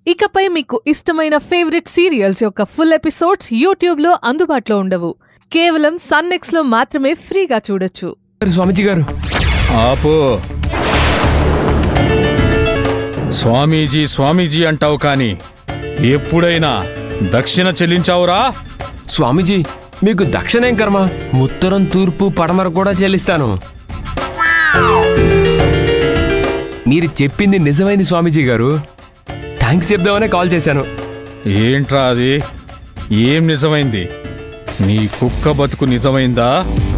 ఇకపై మీకు ఇష్టమైన ఫేవరెట్ సీరియల్స్ యొక్క ఫుల్ ఎపిసోడ్స్ యూట్యూబ్లో అందుబాటులో ఉండవు కేవలం సన్నెక్స్లో మాత్రమే ఫ్రీగా చూడొచ్చు స్వామిజీ గారు ఆపు స్వామీజీ స్వామీజీ అంటావు కాని ఎప్పుడైనా దక్షిణ చెల్లించావురా స్వామీజీ మీకు దక్షిణేం కర్మ ఉత్తరం తూర్పు పడమర కూడా చెల్లిస్తాను మీరు చెప్పింది నిజమైంది స్వామీజీ గారు థ్యాంక్స్ చెప్దామనే కాల్ చేశాను ఏంట్రా అది ఏం నిజమైంది నీ కుక్క బతుకు నిజమైందా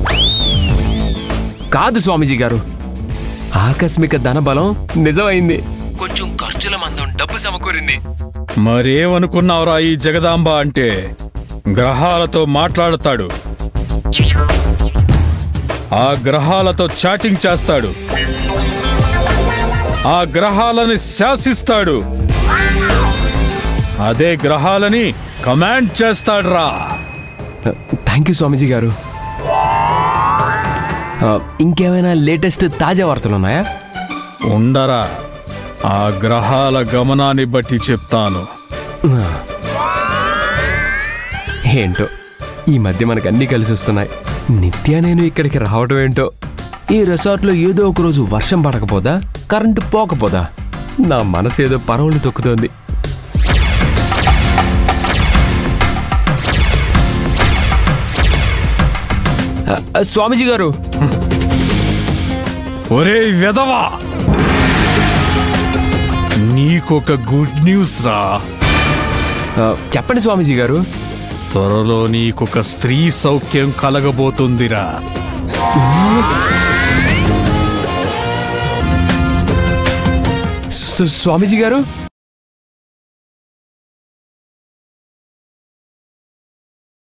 కాదు స్వామీజీ గారు ఆకస్మిక ధనబలం నిజమైంది కొంచెం ఖర్చుల మందం డబ్బు సమకూరింది మరేమనుకున్నావురా ఈ జగదాంబ అంటే గ్రహాలతో మాట్లాడతాడు ఆ గ్రహాలతో చాటింగ్ చేస్తాడు ఆ గ్రహాలని శాసిస్తాడు అదే గ్రహాలని కమాండ్ చేస్తాడురా థ్యాంక్ యూ స్వామీజీ గారు ఆ, ఇంకేమైనా లేటెస్ట్ తాజా వార్తలు ఉన్నాయా ఉండరా ఆ గ్రహాల గమనాన్ని బట్టి చెప్తాను ఏంటో ఈ మధ్య మనకు అన్నీ కలిసి వస్తున్నాయి నిత్య నేను ఇక్కడికి రావటం ఏంటో ఈ రిసార్ట్లో ఏదో ఒక రోజు వర్షం పడకపోదా కరెంటు పోకపోదా నా మనసు ఏదో పరవలు తొక్కుతోంది ఆ, ఆ, స్వామీజీ గారు ఒరే వెదవా నీకొక గుడ్ న్యూస్ రా ఆ, చెప్పండి స్వామీజీ గారు త్వరలో నీకొక స్త్రీ సౌఖ్యం కలగబోతుందిరా స్వ- స్వామీజీ గారు